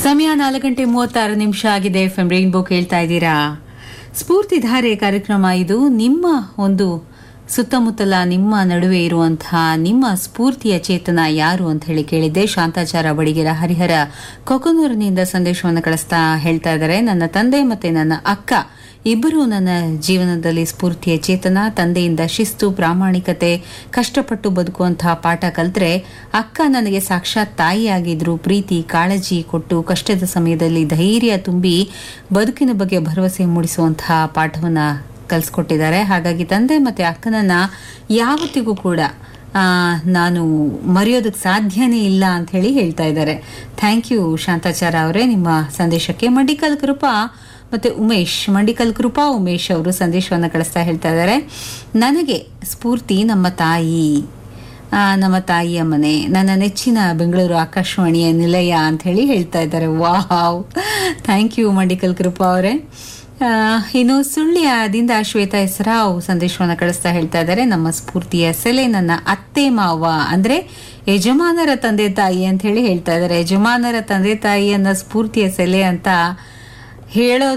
ಸಮಯ ನಾಲ್ಕು ಗಂಟೆ ಮೂವತ್ತಾರು ನಿಮಿಷ ಆಗಿದೆ ಎಫ್ ಎಂ ರೈನ್ಬೋ ಕೇಳ್ತಾ ಇದ್ದೀರಾ ಸ್ಫೂರ್ತಿಧಾರೆ ಕಾರ್ಯಕ್ರಮ ಇದು ನಿಮ್ಮ ಒಂದು ಸುತ್ತಮುತ್ತಲ ನಿಮ್ಮ ನಡುವೆ ಇರುವಂತಹ ನಿಮ್ಮ ಸ್ಫೂರ್ತಿಯ ಚೇತನ ಯಾರು ಅಂತ ಹೇಳಿ ಕೇಳಿದ್ದೆ ಶಾಂತಾಚಾರ ಬಡಿಗೆರ ಹರಿಹರ ಕೊಕನೂರಿನಿಂದ ಸಂದೇಶವನ್ನು ಕಳಿಸ್ತಾ ಹೇಳ್ತಾ ಇದ್ದಾರೆ ನನ್ನ ತಂದೆ ಮತ್ತೆ ನನ್ನ ಅಕ್ಕ ಇಬ್ಬರು ನನ್ನ ಜೀವನದಲ್ಲಿ ಸ್ಫೂರ್ತಿಯ ಚೇತನ ತಂದೆಯಿಂದ ಶಿಸ್ತು ಪ್ರಾಮಾಣಿಕತೆ ಕಷ್ಟಪಟ್ಟು ಬದುಕುವಂತಹ ಪಾಠ ಕಲ್ತ್ರೆ ಅಕ್ಕ ನನಗೆ ಸಾಕ್ಷಾತ್ ತಾಯಿಯಾಗಿದ್ರು ಪ್ರೀತಿ ಕಾಳಜಿ ಕೊಟ್ಟು ಕಷ್ಟದ ಸಮಯದಲ್ಲಿ ಧೈರ್ಯ ತುಂಬಿ ಬದುಕಿನ ಬಗ್ಗೆ ಭರವಸೆ ಮೂಡಿಸುವಂತಹ ಪಾಠವನ್ನ ಕಲಿಸ್ಕೊಟ್ಟಿದ್ದಾರೆ ಹಾಗಾಗಿ ತಂದೆ ಮತ್ತೆ ಅಕ್ಕನನ್ನ ಯಾವತ್ತಿಗೂ ಕೂಡ ಆ, ನಾನು ಮರೆಯೋದಕ್ಕೆ ಸಾಧ್ಯನೇ ಇಲ್ಲ ಅಂತ ಹೇಳಿ ಹೇಳ್ತಾ ಇದ್ದಾರೆ ಥ್ಯಾಂಕ್ ಯು ಶಾಂತಾಚಾರ ಅವರೇ ನಿಮ್ಮ ಸಂದೇಶಕ್ಕೆ ಮಂಡಿಕಲ್ ಕೃಪಾ ಮತ್ತೆ ಉಮೇಶ್ ಮಂಡಿಕಲ್ ಕೃಪಾ ಉಮೇಶ್ ಅವರು ಸಂದೇಶವನ್ನು ಕಳಿಸ್ತಾ ಹೇಳ್ತಾ ಇದ್ದಾರೆ ನನಗೆ ಸ್ಫೂರ್ತಿ ನಮ್ಮ ತಾಯಿ ಆ, ನಮ್ಮ ತಾಯಿಯ ಮನೆ ನನ್ನ ನೆಚ್ಚಿನ ಬೆಂಗಳೂರು ಆಕಾಶವಾಣಿಯ ನಿಲಯ ಅಂತ ಹೇಳಿ ಹೇಳ್ತಾ ಇದ್ದಾರೆ wow thank you Mandikal Kripa ಅವರೇ ಆ, ಇನ್ನು ಸುಳ್ಯದಿಂದ ಶ್ವೇತಾ ಹೆಸರಾವ್ ಸಂದೇಶವನ್ನು ಕಳಿಸ್ತಾ ಹೇಳ್ತಾ ಇದ್ದಾರೆ ನಮ್ಮ ಸ್ಫೂರ್ತಿಯ ಸೆಲೆ ನನ್ನ ಅತ್ತೆ ಮಾವ ಅಂದ್ರೆ ಯಜಮಾನರ ತಂದೆ ತಾಯಿ ಅಂತ ಹೇಳಿ ಹೇಳ್ತಾ ಇದ್ದಾರೆ ಯಜಮಾನರ ತಂದೆ ತಾಯಿಯನ್ನ ಸ್ಫೂರ್ತಿಯ ಸೆಲೆ ಅಂತ ಹೇಳೋ